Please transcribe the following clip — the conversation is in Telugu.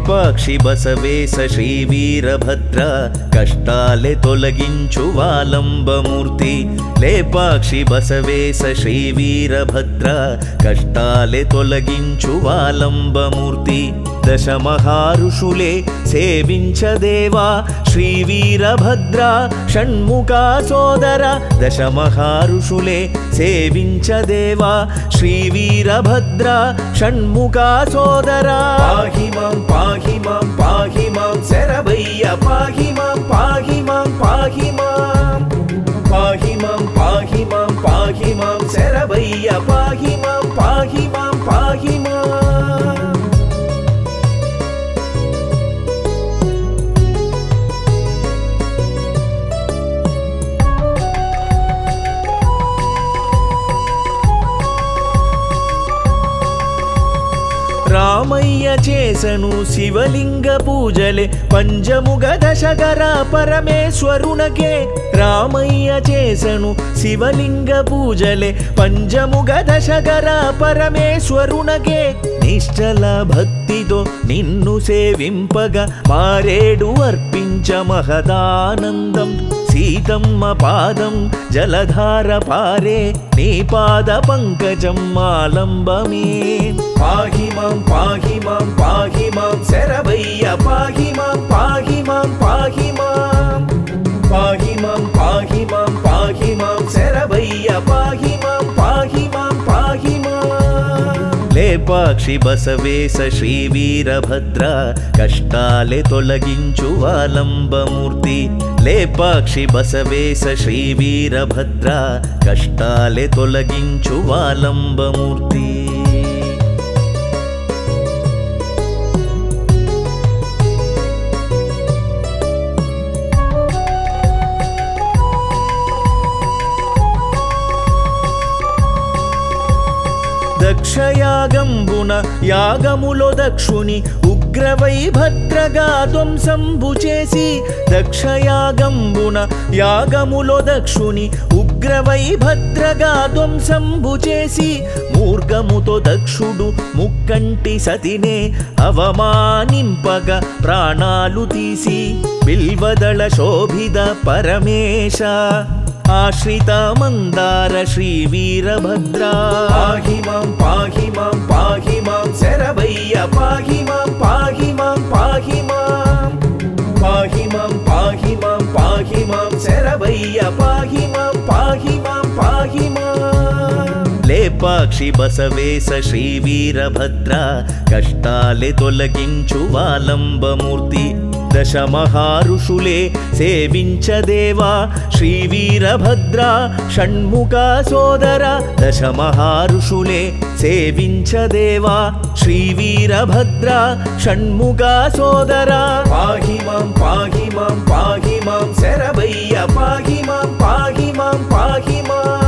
లేపాక్షి బసవేశ శ్రీ వీరభద్ర కష్టాలే తొలగించు వాలంబమూర్తి లేపాక్షి బసవేశ శ్రీ వీరభద్ర కష్టాలే తొలగించు వాలంబమూర్తి దశ మహారుషులే సేవించదేవా శ్రీ వీరభద్ర షణ్ముఖ సోదర దశ మహారుషులే సేవించదేవా శ్రీ వీరభద్ర షణ్ముఖ సోదర పాహి మాం పాహి మాం పాహి మాం శరభయ్య పాహి మాం పాహి మాం పాహి మాం పాహి మాం పాహి మాం పాహి మాం శరభయ్య పాహి మాం పాహి మాం పాహి మాం రామయ్య చేసను శివలింగ పూజలే పంచముగ దశగర పరమేశ్వరునకే రామయ్య చేసను శివలింగ పూజలే పంచముగ దశగర పరమేశ్వరునకే నిశ్చల భక్తితో నిన్ను సేవింపగా మారేడు అర్పించ మహదానందం సీతమ్మ పాదం జలధార పారే నీ పాద పంకజం మాలంబమే పాహి మాం పాహి మాం పాహి మాం శరభయ్య పాహి మాం పాహి మాం పాహి మాం పాహి మాం పాహి మాం పాహి మాం శరభయ్య పాహి మాం పాహి మాం పాహి మాం లేపాక్షి బసవేశ శ్రీ వీరభద్ర కష్టాలే తొలగించు వాలంబమూర్తి లేపాక్షి బసవేశ శ్రీ వీరభద్ర కష్టాలే తొలగించు వాలంబమూర్తి దక్షయాగంబున యాగములో దక్షుని ఉగ్రవై భద్రగా ధ్వంసంబు చేసి దక్షయాగంబున యాగములో దక్షుని ఉగ్రవై భద్రగా ధ్వంసంబు చేసి మూర్గముతో దక్షుడు ముక్కంటి సతినే అవమానింపగా ప్రాణాలు తీసి బిల్వదళ శోభిత పరమేశ ఆశ్రిత మందార శ్రీ వీరభద్ర పాహి మాం పాహి మాం పాహి మాం శరభయ్య పాహి మాం పాహి మాం పాహి మాం పాహి మాం పాహి మాం పాహి మాం శరభయ్య పాహి మాం పాహి మాం పాహి మాం లేపాక్షి బసవేశ శ్రీ వీరభద్ర కష్టాలే తొలగించు వాలంబమూర్తి దశ మహారుషులే సేవించదేవా శ్రీ వీరభద్ర షణ్ముఖ సోదర దశ మహారుషులే సేవించదేవా శ్రీ వీరభద్ర షణ్ముఖ సోదర పాహి మాం పాహి మాం పాహి మాం శరభయ్య పాహి మాం పాహి మాం పాహి మాం